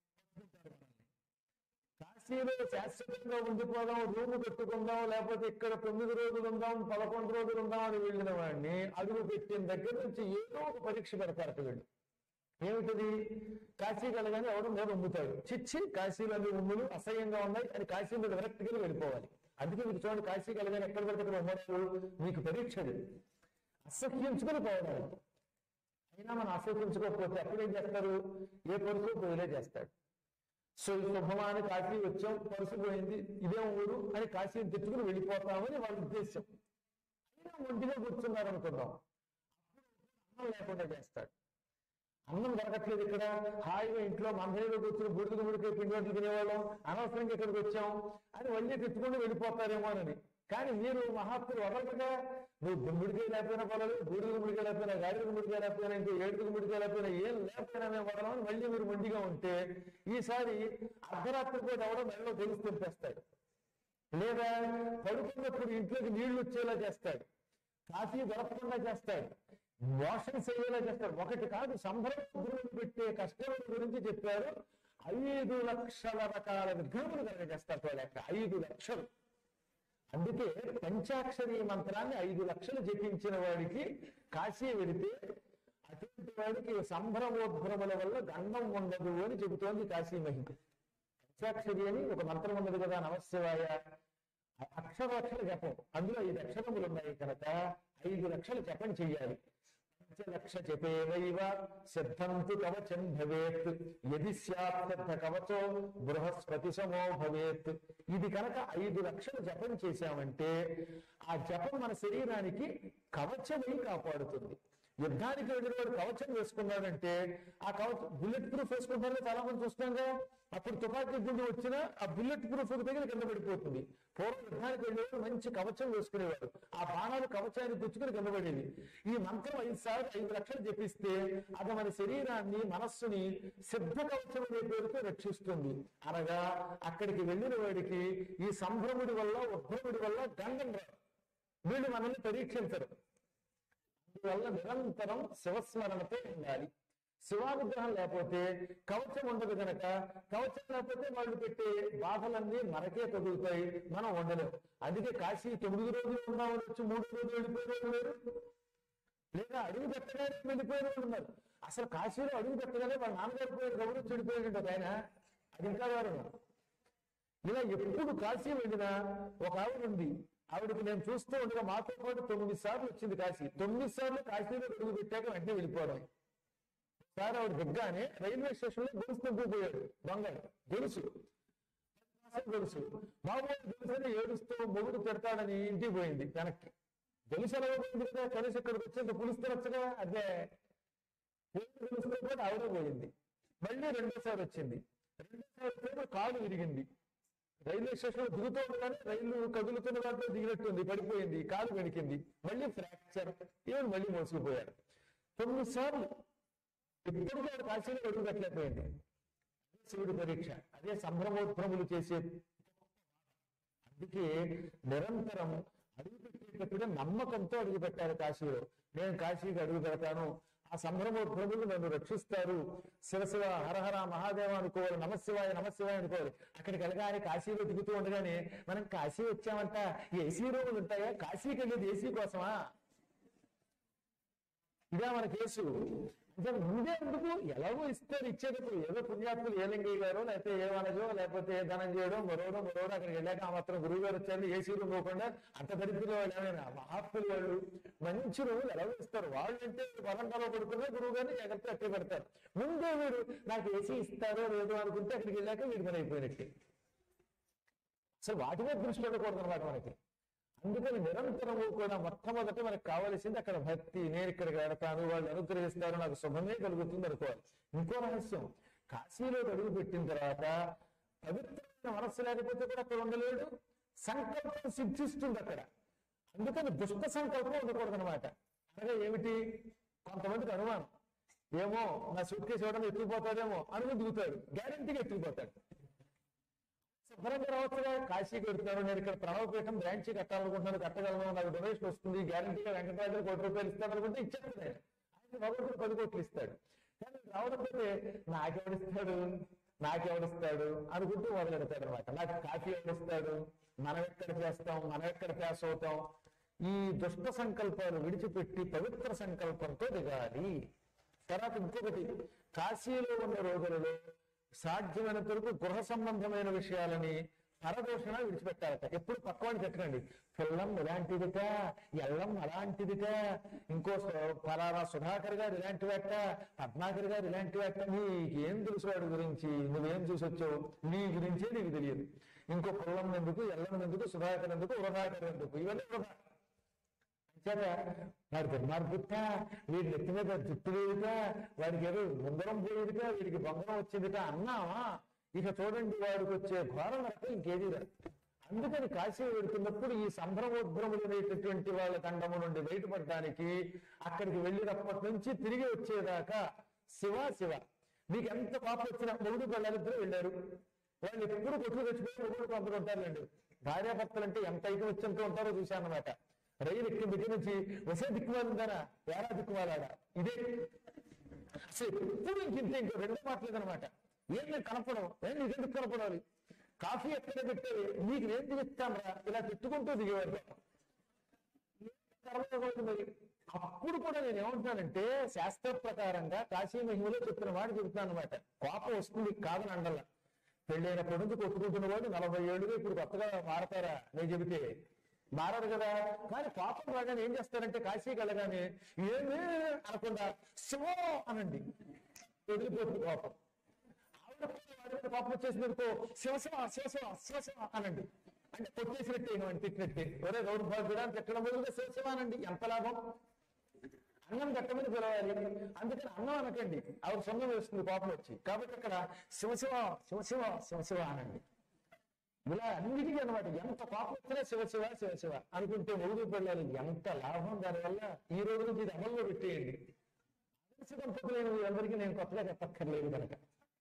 కాశీలో శాశ్వతంగా ఉండిపోదాం రూము పెట్టుకుందాం లేకపోతే ఇక్కడ తొమ్మిది రోజులు ఉందాం పదకొండు రోజులు ఉందాం అని వెళ్ళిన వాడిని అడుగు పెట్టిన దగ్గర నుంచి ఏదో ఒక పరీక్ష పెడతారట వీళ్ళు ఏమిటది కాశీకి వెళ్ళగానే ఎవడు మీద ఉమ్ముతాడు చిచ్చి కాశీలో అన్ని ఉమ్ములు అసహ్యంగా ఉన్నాయి అని కాశీ మీద వెనక్కి వెళ్ళి వెళ్ళిపోవాలి అందుకే మీకు చూడండి కాశీకి వెళ్ళగానే ఎక్కడ పడితే అక్కడ ఉమ్మడాలు మీకు పరీక్షలు అసహ్యించుకుని పోవడం అయినా మనం అసహ్యించుకోకపోతే అప్పుడేం చేస్తారు ఏ పరుసు పోయిలే చేస్తాడు సో ఈ శుభమాని కాశీ వచ్చాం పరుసు పోయింది ఇదే ఊరు అని కాశీని తెచ్చుకుని వెళ్ళిపోతామని వాళ్ళ ఉద్దేశం అయినా ఒంటిగా కూర్చున్నారు అనుకుందాం అన్నం లేకుండా చేస్తాడు అన్నం దొరకట్లేదు ఇక్కడ హాయిగా ఇంట్లో మందరిలో కూర్చుని బుడిద గుడికి పిండి వంటలు తినేవాళ్ళం అనవసరంగా ఇక్కడికి వచ్చాం అని మళ్ళీ తెచ్చుకుని వెళ్ళిపోతారేమోనని కానీ మీరు మహాత్ములు వదలగా నువ్వు దుమ్ముడికే లేకపోయినా పర్వాలేదు బూడిద గుడికే లేకపోయినా గాడిద గుడికే లేకపోయినా ఇంకో ఏడుగు గుడికే లేకపోయినా ఏం లేకపోయినా మేము వదలమని మళ్ళీ మీరు మొండిగా ఉంటే ఈసారి అర్ధరాత్రి పూట ఎవడో మెడలో తెలిసి తెంపేస్తాడు లేదా పడుకున్నప్పుడు ఇంట్లోకి నీళ్లు వచ్చేలా చేస్తాడు కాఫీ దొరకకుండా చేస్తాడు మోషన్ అయ్యేలా చేస్తాడు ఒకటి కాదు సంభ్రమ పెట్టే కష్టముల గురించి చెప్పారు ఐదు లక్షల రకాల విఘ్నములు కలగజేస్తారు వాళ్ళ యొక్క ఐదు లక్షలు అందుకే పంచాక్షరి మంత్రాన్ని ఐదు లక్షలు జపించిన వాడికి కాశీ వెళితే అటువంటి వాడికి సంభ్రమోద్భ్రముల వల్ల గండం ఉండదు అని చెబుతోంది కాశీ మహిమ పంచాక్షరి అని ఒక మంత్రం ఉన్నది కదా నమశివాయ అక్షర లక్షల జపం అందులో ఐదు అక్షరములు ఉన్నాయి కనుక ఐదు లక్షలు జపం చెయ్యాలి పంచలక్ష జపేవైవ సిద్ధంతు కవచం భవేత్ యది స్యాత్ సిద్ధ కవచో బృహస్పతి సమో భవేత్ ఇది కనుక ఐదు లక్షలు జపం చేశామంటే ఆ జపం మన శరీరానికి కవచమై కాపాడుతుంది యుద్ధానికి వెళ్ళిన వాడు కవచం వేసుకున్నాడంటే ఆ కవచం బుల్లెట్ ప్రూఫ్ వేసుకుంటారో చాలా మంది చూస్తాంగా అప్పుడు తుపాకీ గుండు వచ్చినా ఆ బుల్లెట్ ప్రూఫ్ దగ్గర కింద పడిపోతుంది పూర్వం యుద్ధానికి వెళ్ళేవాడు మంచి కవచం వేసుకునేవాడు ఆ బాణాలు కవచాన్ని పుచ్చుకుని కింద పడేది ఈ మంత్రం ఐదు సార్లు ఐదు లక్షలు జపిస్తే అది మన శరీరాన్ని మనస్సుని సిద్ధ కవచం అనే పేరుతో రక్షిస్తుంది అనగా అక్కడికి వెళ్ళిన వాడికి ఈ సంభ్రముడి వల్ల ఉద్భ్రముడి వల్ల గండం రాదు వీళ్ళు మనల్ని పరీక్షించరు అందువల్ల నిరంతరం శివస్మరణతో ఉండాలి శివానుగ్రహం లేకపోతే కవచం ఉండదు కనుక కవచం లేకపోతే వాళ్ళు పెట్టే బాధలన్నీ మనకే తగులుతాయి మనం ఉండలేం అందుకే కాశీ తొమ్మిది రోజులు ఉన్నామని వచ్చి మూడు రోజులు వెళ్ళిపోయిన వాళ్ళు లేరు లేదా అడుగు పెట్టగానే వెళ్ళిపోయిన వాళ్ళు ఉన్నారు అసలు కాశీలో అడుగు పెట్టగానే వాళ్ళ నాన్నగారు పోయి గౌరవం చెడిపోయాడు ఆయన అది ఇంకా దారుణం ఇలా ఎప్పుడు కాశీ వెళ్ళినా ఒక ఆవిడ ఉంది ఆవిడకి నేను చూస్తూ ఉండగా మాతో పాటు తొమ్మిది సార్లు వచ్చింది కాశీ తొమ్మిది సార్లు కాశీలో అడుగు పెట్టాక వెంటనే వెళ్ళిపోవడం సార్ ఆవిడ దిగ్గానే రైల్వే స్టేషన్ లో గొలుసు తగ్గిపోయాడు దొంగలు గొలుసు గొలుసు మామూలు గొలుసని ఏడుస్తూ మొగుడు పెడతాడని ఇంటికి పోయింది వెనక్కి గొలుసు ఎలా పోయింది కదా కనీసం ఇక్కడికి వచ్చేంత పులుసు తినొచ్చుగా అదే గొలుసుతో పాటు ఆవిడ పోయింది మళ్ళీ రెండోసారి వచ్చింది రెండోసారి వచ్చేప్పుడు కాలు విరిగింది రైల్వే స్టేషన్ లో దిగుతూ ఉండగానే రైలు కదులుతున్న దాంట్లో దిగినట్టుంది పడిపోయింది కాలు వెనికింది మళ్ళీ ఫ్రాక్చర్ ఈవెన్ మళ్ళీ మోసుకుపోయారు తొమ్మిది సార్లు ఇప్పటికీ ఆవిడ కాశీలో అడుగు పెట్టలేకపోయింది అదే శివుడి పరీక్ష అదే సంభ్రమోత్భ్రములు చేసే అందుకే నిరంతరం అడుగు పెట్టేటప్పుడు నమ్మకంతో అడుగు పెట్టారు కాశీలో నేను కాశీకి అడుగు పెడతాను ఆ సంభ్రమోత్భ్రములు నన్ను రక్షిస్తారు శివశివ హరహర మహాదేవ అనుకోవాలి నమశివాయ నమశివాయ అనుకోవాలి అక్కడికి వెళ్ళగానే కాశీలో దిగుతూ ఉండగానే మనం కాశీ వచ్చామంట ఏసీ రూములు ఉంటాయా కాశీకి వెళ్ళేది ఏసీ కోసమా ఇదే మన కేసు అసలు ముందే ఎందుకు ఎలాగో ఇస్తారు ఇచ్చేటప్పుడు ఏదో పుణ్యాత్ములు ఏ లింగయ్య గారో లేకపోతే ఏ వనజో లేకపోతే ఏ ధనం చేయడం మరోడో మరోడో అక్కడికి వెళ్ళాక ఆ మాత్రం గురువు గారు వచ్చారు ఏ సీరు పోకుండా అంత దరిద్రులు వాళ్ళు ఏమైనా మహాత్ములు వాళ్ళు మంచి రోజులు ఎలాగో ఇస్తారు వాళ్ళు అంటే వరండాలో పడుకున్నా గురువు గారిని జాగ్రత్త అట్టే పెడతారు ముందే వీడు నాకు ఏసీ ఇస్తారో లేదో అనుకుంటే అక్కడికి వెళ్ళాక వీడి పని అయిపోయినట్టే అసలు వాటి మీద దృష్టి పెట్టకూడదు అనమాట మనకి అందుకని నిరంతరము కూడా మొట్టమొదట మనకు కావలసింది అక్కడ భక్తి నేను ఇక్కడికి వెడతాను వాళ్ళు అనుగ్రహిస్తారు నాకు శుభమే కలుగుతుంది అనుకోవాలి ఇంకో రహస్యం కాశీలో అడుగు పెట్టిన తర్వాత పవిత్రమైన మనస్సు లేకపోతే కూడా అక్కడ ఉండలేడు సంకల్పం సిద్ధిస్తుంది అక్కడ అందుకని దుష్ట సంకల్పం ఉండకూడదు అనమాట అనగా ఏమిటి కొంతమందికి అనుమానం ఏమో నా సూట్ కేసు ఇవ్వడం ఎత్తుకుపోతాడేమో అనుకుని దిగుతాడు గ్యారంటీగా ఎత్తుకుపోతాడు శుభ్రంగా రావచ్చుగా కాశీకి వెళ్తున్నాను నేను ఇక్కడ ప్రణవపీఠం బ్రాంచ్ కట్టాలనుకుంటున్నాను కట్టగలను నాకు డొనేషన్ వస్తుంది గ్యారంటీగా వెంకటరాజు కోటి రూపాయలు ఇస్తాను అనుకుంటే ఇచ్చేస్తాను నేను ఆయన భగవంతుడు పది కోట్లు ఇస్తాడు కానీ రావడం పోతే నాకెవడిస్తాడు నాకెవడిస్తాడు అనుకుంటూ మొదలెడతాడు అనమాట నాకు కాఫీ ఎవడిస్తాడు మనం ఎక్కడ చేస్తాం మనం ఎక్కడ పాస్ అవుతాం ఈ దుష్ట సంకల్పాలు విడిచిపెట్టి పవిత్ర సంకల్పంతో దిగాలి తర్వాత ఇంకొకటి కాశీలో ఉన్న రోజులలో సాధ్యమైనంత వరకు గృహ సంబంధమైన విషయాలని పరదోషణ విడిచిపెట్టాలట ఎప్పుడు పక్కవాడిని చెప్పండి పిల్లం ఇలాంటిదిట ఎల్లం అలాంటిదిట ఇంకో సు- పలానా సుధాకర్ గారు ఇలాంటివట పద్మాకర్ గారు ఇలాంటివట నీకేం తెలుసు వాడి గురించి నువ్వేం చూసొచ్చావు నీ గురించే నీకు తెలియదు ఇంకో పుల్లం ఎందుకు ఎల్లం ఎందుకు సుధాకర్ ఎందుకు వృధాకర్ ఎందుకు ఇవన్నీ వృధా చేత వాడి దుర్మార్గుట వీడి నెత్తి మీద జుట్టు లేదుట వాడికి ఏదో ఉంగరం పోయేదిట వీడికి బంగారం వచ్చిందిట అన్నావా ఇక చూడండి వాడికి వచ్చే ఘోర నరకం ఇంకేది లేదు అందుకని కాశీ వెళుతున్నప్పుడు ఈ సంభ్రమోద్భ్రములైనటువంటి వాళ్ళ దండము నుండి బయటపడడానికి అక్కడికి వెళ్ళినప్పటి నుంచి తిరిగి వచ్చేదాకా శివ శివ మీకు ఎంత పాప వచ్చినా మొగుడు పిల్లలిద్దరూ వెళ్ళారు వాళ్ళు ఎప్పుడు కొట్లు తెచ్చిపోయి మొగుడు కొందరు ఉంటారులేండి భార్యాభర్తలు అంటే ఎంత అయితే వచ్చంత ఉంటారో చూశాను అనమాట రైలు ఎక్కిన దగ్గర నుంచి వసే దిక్కుమాలిందానా ఏరా దిక్కుమాలాడా ఇదే అసలు ఎప్పుడు ఇంకింత ఇంకో రెండు మాటలేదనమాట ఏం నేను కనపడం ఏం నీకెందుకు కనపడాలి కాఫీ ఎక్కడ పెట్టేది నీకు నేను దిగిస్తాను రా ఇలా తిట్టుకుంటూ దిగేవాడు కర్మయోగం మరి అప్పుడు కూడా నేను ఏమంటున్నానంటే శాస్త్ర ప్రకారంగా కాశీ మహిమలో చెప్పిన మాట చెబుతున్నాను అనమాట కోపం వస్తుంది కాదని అండల పెళ్ళైనప్పటి నుంచి కొట్టుకుంటున్న వాడు నలభై ఏళ్ళుగా ఇప్పుడు కొత్తగా మారతారా నేను చెబితే మారారు కదా కానీ కోపం రాగానే ఏం చేస్తారంటే కాశీకి వెళ్ళగానే ఏమీ అనకుండా శివో అనండి వదిలిపోతుంది కోపం ఆవిడ కూడా వాడి మీద కోపం వచ్చేసినందుకో శివశివ శివశివ శివశివ అనండి అంటే కొట్టేసినట్టే అని తిట్టినట్టే ఒరే గౌరవ భాగ్యుడా అని తిట్టడం బదులుగా శివశివ అనండి ఎంత లాభం అన్నం కట్టమని పిలవాలి అందుకని అన్నం అనకండి ఆవిడ సొంతం వేస్తుంది కోపం వచ్చి కాబట్టి అక్కడ శివశివ శివశివ శివశివ అనండి ఇలా అన్నిటికీ అనమాట ఎంత కోపం వచ్చినా శివశివ శివశివ అనుకుంటే మొగుడు పిల్లలు ఎంత లాభం దానివల్ల ఈ రోజు నుంచి ఇది అమల్లో పెట్టేయండి ఆదర్శ దంపతులైన అందరికీ నేను కొత్తగా చెప్పక్కర్లేదు కనుక